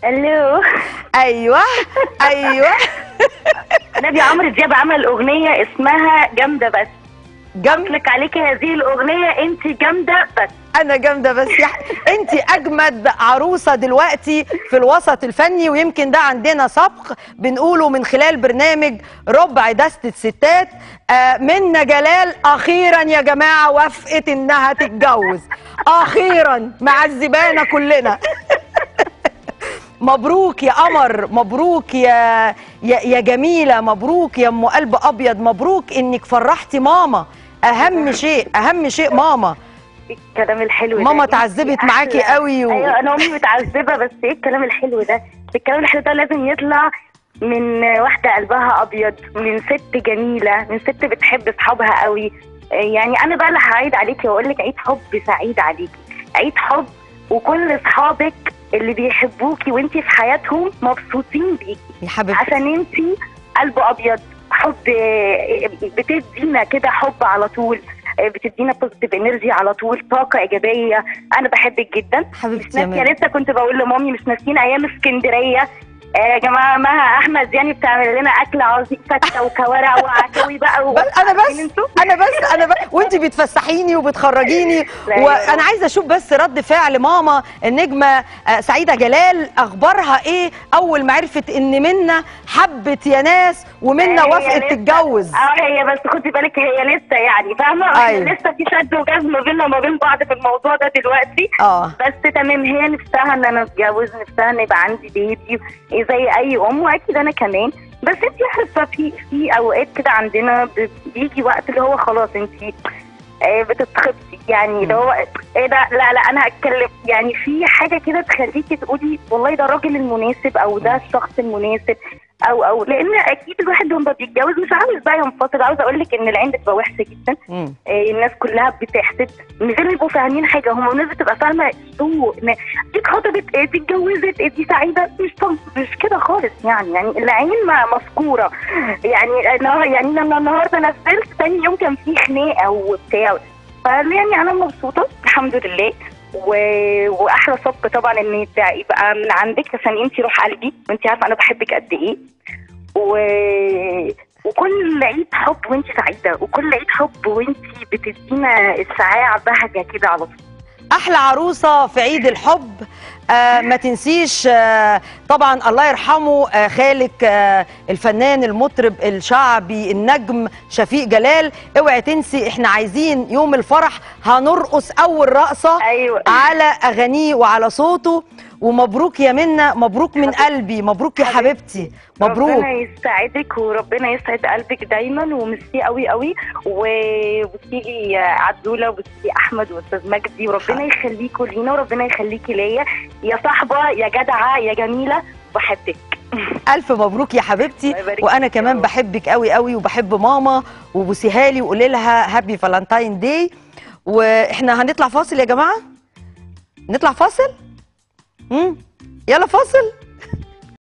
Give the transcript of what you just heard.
الو ايوه ايوه نبي عمرو دياب عمل اغنيه اسمها جامده بس جامده اطلق عليكي هذه الاغنيه انت جامده بس انا جامده بس يا انت اجمد عروسه دلوقتي في الوسط الفني ويمكن ده عندنا سبق بنقوله من خلال برنامج ربع دستة ستات آه منا جلال اخيرا يا جماعه وافقت انها تتجوز اخيرا معذبانا كلنا مبروك يا قمر مبروك يا يا, يا جميله مبروك يا ام قلب ابيض مبروك انك فرحتي ماما اهم شيء اهم شيء ماما إيه الكلام الحلو ده ماما إنتي اتعذبت معاكي أحلى- قوي و... ايوه انا امي متعذبه بس ايه الكلام الحلو ده الكلام الحلو ده لازم يطلع من واحده قلبها ابيض من ست جميله من ست بتحب اصحابها قوي يعني انا بقى اللي هعيد عليكي واقول لك عيد حب سعيد عليكي عيد حب وكل اصحابك اللي بيحبوكي وانتي في حياتهم مبسوطين بيكي يا حبيبتي عشان انتي قلب ابيض حب بتدينا كده حب على طول بتدينا بوزيتيف انرجي على طول طاقه ايجابيه انا بحبك جدا مش حبيبتي يا ناسيه ميرا لسه كنت بقول لمامي مش ناسيين ايام اسكندريه آه يا جماعه مها احمد يعني بتعمل لنا اكل عظيم فته وكوارع وعكاوي بقى و... بس انا بس انتوا؟ انا بس انا بس وانت بتفسحيني وبتخرجيني لا وانا عايزه اشوف بس رد فعل ماما النجمه آه، سعيده جلال اخبارها ايه اول ما عرفت ان منا حبت يا ناس ومنا هي وافقت لسه- تتجوز اه هي بس خدي بالك هي لسه يعني فاهمه أيوة. أيوة. لسه في شد وجذب ما بيننا وما بين بعض في الموضوع ده دلوقتي اه بس تمام هي نفسها ان انا اتجوز نفسها ان يبقى عندي بيبي زي اي ام واكيد انا كمان بس انت عارفه في في اوقات كده عندنا ب- بيجي وقت اللي هو خلاص انت بتتخطي يعني اللي هو ايه ده لا لا انا هتكلم يعني في حاجه كده تخليكي تقولي والله ده الراجل المناسب او ده الشخص المناسب او او لان اكيد الواحد لما بيتجوز مش عاوز بقى ينفصل عاوز اقول لك ان العين بتبقى وحشه جدا مم. آه، الناس كلها بتحسد من غير ما يبقوا فاهمين حاجه هم الناس بتبقى فاهمه سوء إن دي اتخطبت آه، دي اتجوزت آه، دي سعيده مش طب مش كده خالص يعني يعني العين ما مذكوره يعني أنا يعني لما النهارده نزلت تاني يوم كان في خناقه وبتاع فيعني انا مبسوطه الحمد لله و... واحلى سبق طبعا ان يبقى- يبقى من عندك عشان انت روح قلبي وانت عارفه انا بحبك قد ايه و... وكل عيد حب وانت سعيده وكل عيد حب وانت بتدينا السعاع بهجه كده على طول احلى عروسه في عيد الحب آه ما تنسيش آه طبعا الله يرحمه آه خالك آه الفنان المطرب الشعبي النجم شفيق جلال اوعي تنسي احنا عايزين يوم الفرح هنرقص اول رقصه ايوه على اغانيه وعلى صوته ومبروك يا منا مبروك من قلبي مبروك يا حبيبتي مبروك ربنا يسعدك وربنا يسعد قلبك دايما وميرسي قوي قوي وبتيجي عدوله وبتيجي احمد واستاذ مجدي وربنا يخليكوا لينا وربنا يخليكي ليا يا صاحبه يا جدعه يا جميله بحبك الف مبروك يا حبيبتي الله يبارك وانا فيك كمان يا رب. بحبك قوي قوي وبحب ماما وبوسيها لي وقولي لها هابي فالنتاين داي واحنا هنطلع فاصل يا جماعه نطلع فاصل امم يلا فاصل